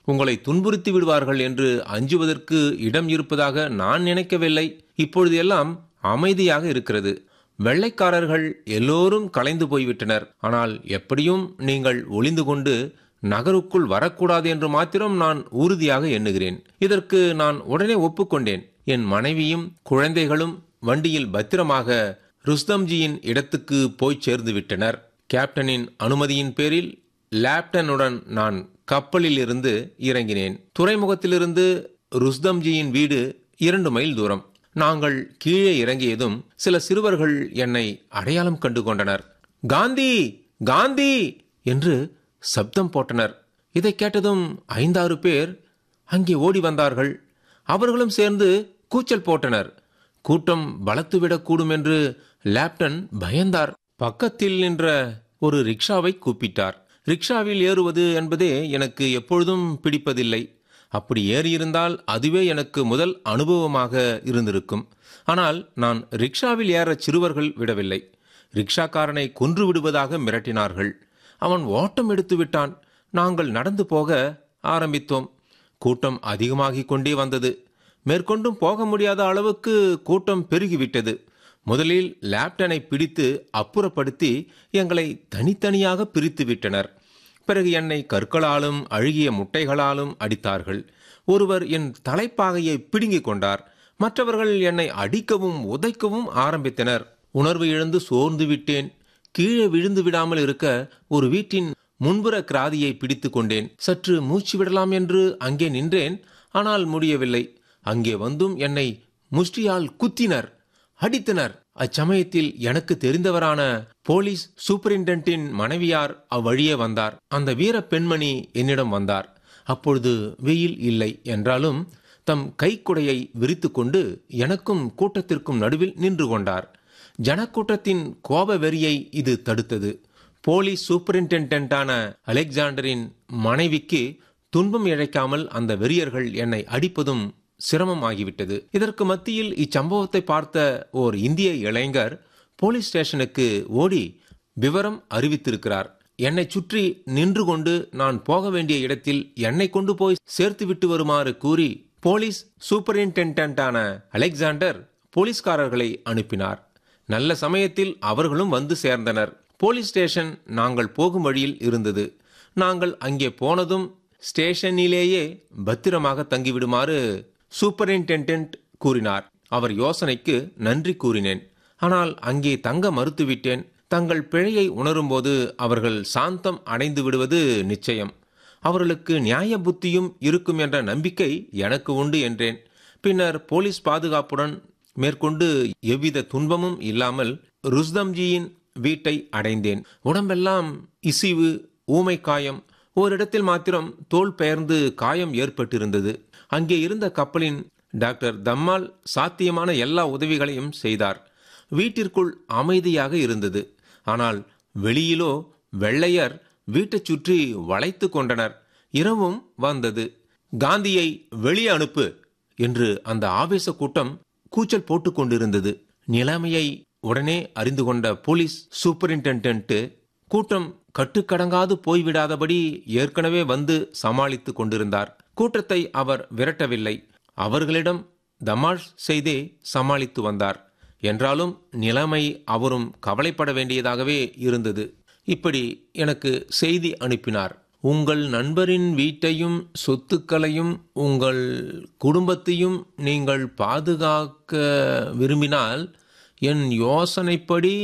உங்களை துன்புறுத்தி விடுவார்கள் என்று அஞ்சுவதற்கு இடம் இருப்பதாக நான் நினைக்கவில்லை இப்பொழுது எல்லாம் அமைதியாக இருக்கிறது வெள்ளைக்காரர்கள் எல்லோரும் கலைந்து போய்விட்டனர் ஆனால் எப்படியும் நீங்கள் ஒளிந்து கொண்டு நகருக்குள் வரக்கூடாது என்று மாத்திரம் நான் உறுதியாக எண்ணுகிறேன் இதற்கு நான் உடனே ஒப்புக்கொண்டேன் என் மனைவியும் குழந்தைகளும் வண்டியில் பத்திரமாக ருஸ்தம்ஜியின் இடத்துக்கு போய் சேர்ந்து விட்டனர் கேப்டனின் அனுமதியின் பேரில் லேப்டனுடன் நான் கப்பலில் இருந்து இறங்கினேன் துறைமுகத்திலிருந்து ருஸ்தம்ஜியின் வீடு இரண்டு மைல் தூரம் நாங்கள் கீழே இறங்கியதும் சில சிறுவர்கள் என்னை அடையாளம் கண்டு கொண்டனர் காந்தி காந்தி என்று சப்தம் போட்டனர் இதை கேட்டதும் ஐந்தாறு பேர் அங்கே ஓடி வந்தார்கள் அவர்களும் சேர்ந்து கூச்சல் போட்டனர் கூட்டம் பலத்துவிடக்கூடும் என்று லேப்டன் பயந்தார் பக்கத்தில் நின்ற ஒரு ரிக்ஷாவை கூப்பிட்டார் ரிக்ஷாவில் ஏறுவது என்பதே எனக்கு எப்பொழுதும் பிடிப்பதில்லை அப்படி ஏறியிருந்தால் அதுவே எனக்கு முதல் அனுபவமாக இருந்திருக்கும் ஆனால் நான் ரிக்ஷாவில் ஏற சிறுவர்கள் விடவில்லை ரிக்ஷாக்காரனை கொன்று விடுவதாக மிரட்டினார்கள் அவன் ஓட்டம் எடுத்து விட்டான் நாங்கள் நடந்து போக ஆரம்பித்தோம் கூட்டம் அதிகமாகிக் கொண்டே வந்தது மேற்கொண்டும் போக முடியாத அளவுக்கு கூட்டம் பெருகிவிட்டது முதலில் லேப்டனை பிடித்து அப்புறப்படுத்தி எங்களை தனித்தனியாக பிரித்து விட்டனர் பிறகு என்னை கற்களாலும் அழுகிய முட்டைகளாலும் அடித்தார்கள் ஒருவர் என் தலைப்பாகையை பிடுங்கிக் கொண்டார் மற்றவர்கள் என்னை அடிக்கவும் உதைக்கவும் ஆரம்பித்தனர் உணர்வு இழந்து சோர்ந்து விட்டேன் கீழே விழுந்து விடாமல் இருக்க ஒரு வீட்டின் முன்புற கிராதியை பிடித்து கொண்டேன் சற்று மூச்சு விடலாம் என்று அங்கே நின்றேன் ஆனால் முடியவில்லை அங்கே வந்தும் என்னை முஷ்டியால் குத்தினர் அடித்தனர் அச்சமயத்தில் எனக்கு தெரிந்தவரான போலீஸ் சூப்பரிண்டென்டின் மனைவியார் அவ்வழியே வந்தார் அந்த வீர பெண்மணி என்னிடம் வந்தார் அப்பொழுது வெயில் இல்லை என்றாலும் தம் கைக்குடையை விரித்து கொண்டு எனக்கும் கூட்டத்திற்கும் நடுவில் நின்று கொண்டார் ஜனக்கூட்டத்தின் கோப வெறியை இது தடுத்தது போலீஸ் சூப்பரிண்டென்டென்டான அலெக்சாண்டரின் மனைவிக்கு துன்பம் இழைக்காமல் அந்த வெறியர்கள் என்னை அடிப்பதும் சிரமம் ஆகிவிட்டது இதற்கு மத்தியில் இச்சம்பவத்தை பார்த்த ஓர் இந்திய இளைஞர் போலீஸ் ஸ்டேஷனுக்கு ஓடி விவரம் அறிவித்திருக்கிறார் என்னை சுற்றி நின்று கொண்டு நான் போக வேண்டிய இடத்தில் என்னை கொண்டு போய் சேர்த்து விட்டு வருமாறு கூறி போலீஸ் சூப்பரிண்டென்டென்டான அலெக்சாண்டர் போலீஸ்காரர்களை அனுப்பினார் நல்ல சமயத்தில் அவர்களும் வந்து சேர்ந்தனர் போலீஸ் ஸ்டேஷன் நாங்கள் போகும் வழியில் இருந்தது நாங்கள் அங்கே போனதும் ஸ்டேஷனிலேயே பத்திரமாக தங்கிவிடுமாறு சூப்பரிண்டென்டென்ட் கூறினார் அவர் யோசனைக்கு நன்றி கூறினேன் ஆனால் அங்கே தங்க மறுத்துவிட்டேன் தங்கள் பிழையை உணரும்போது அவர்கள் சாந்தம் அடைந்து விடுவது நிச்சயம் அவர்களுக்கு நியாய புத்தியும் இருக்கும் என்ற நம்பிக்கை எனக்கு உண்டு என்றேன் பின்னர் போலீஸ் பாதுகாப்புடன் மேற்கொண்டு எவ்வித துன்பமும் இல்லாமல் ருஸ்தம்ஜியின் வீட்டை அடைந்தேன் உடம்பெல்லாம் இசிவு ஊமை காயம் ஓரிடத்தில் மாத்திரம் தோல் பெயர்ந்து காயம் ஏற்பட்டிருந்தது அங்கே இருந்த கப்பலின் டாக்டர் தம்மால் சாத்தியமான எல்லா உதவிகளையும் செய்தார் வீட்டிற்குள் அமைதியாக இருந்தது ஆனால் வெளியிலோ வெள்ளையர் வீட்டைச் சுற்றி வளைத்து கொண்டனர் இரவும் வந்தது காந்தியை வெளியே அனுப்பு என்று அந்த ஆவேச கூட்டம் கூச்சல் போட்டுக் கொண்டிருந்தது நிலைமையை உடனே அறிந்து கொண்ட போலீஸ் சூப்பரிண்டென்டென்ட் கூட்டம் கட்டுக்கடங்காது போய்விடாதபடி ஏற்கனவே வந்து சமாளித்து கொண்டிருந்தார் கூட்டத்தை அவர் விரட்டவில்லை அவர்களிடம் தமாஷ் செய்தே சமாளித்து வந்தார் என்றாலும் நிலைமை அவரும் கவலைப்பட வேண்டியதாகவே இருந்தது இப்படி எனக்கு செய்தி அனுப்பினார் உங்கள் நண்பரின் வீட்டையும் சொத்துக்களையும் உங்கள் குடும்பத்தையும் நீங்கள் பாதுகாக்க விரும்பினால் என் யோசனைப்படி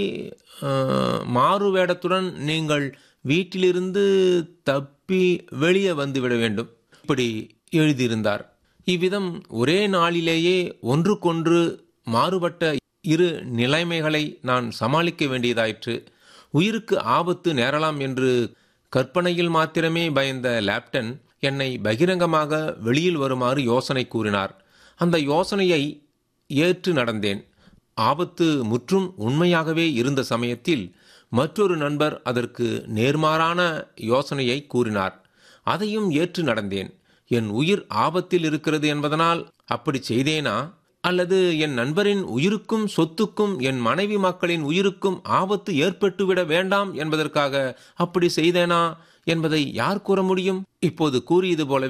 மாறு வேடத்துடன் நீங்கள் வீட்டிலிருந்து தப்பி வெளியே வந்துவிட வேண்டும் இப்படி எழுதியிருந்தார் இவ்விதம் ஒரே நாளிலேயே ஒன்றுக்கொன்று மாறுபட்ட இரு நிலைமைகளை நான் சமாளிக்க வேண்டியதாயிற்று உயிருக்கு ஆபத்து நேரலாம் என்று கற்பனையில் மாத்திரமே பயந்த லேப்டன் என்னை பகிரங்கமாக வெளியில் வருமாறு யோசனை கூறினார் அந்த யோசனையை ஏற்று நடந்தேன் ஆபத்து முற்றும் உண்மையாகவே இருந்த சமயத்தில் மற்றொரு நண்பர் அதற்கு நேர்மாறான யோசனையை கூறினார் அதையும் ஏற்று நடந்தேன் என் உயிர் ஆபத்தில் இருக்கிறது என்பதனால் அப்படி செய்தேனா அல்லது என் நண்பரின் உயிருக்கும் சொத்துக்கும் என் மனைவி மக்களின் உயிருக்கும் ஆபத்து ஏற்பட்டுவிட வேண்டாம் என்பதற்காக அப்படி செய்தேனா என்பதை யார் கூற முடியும் இப்போது கூறியது போலவே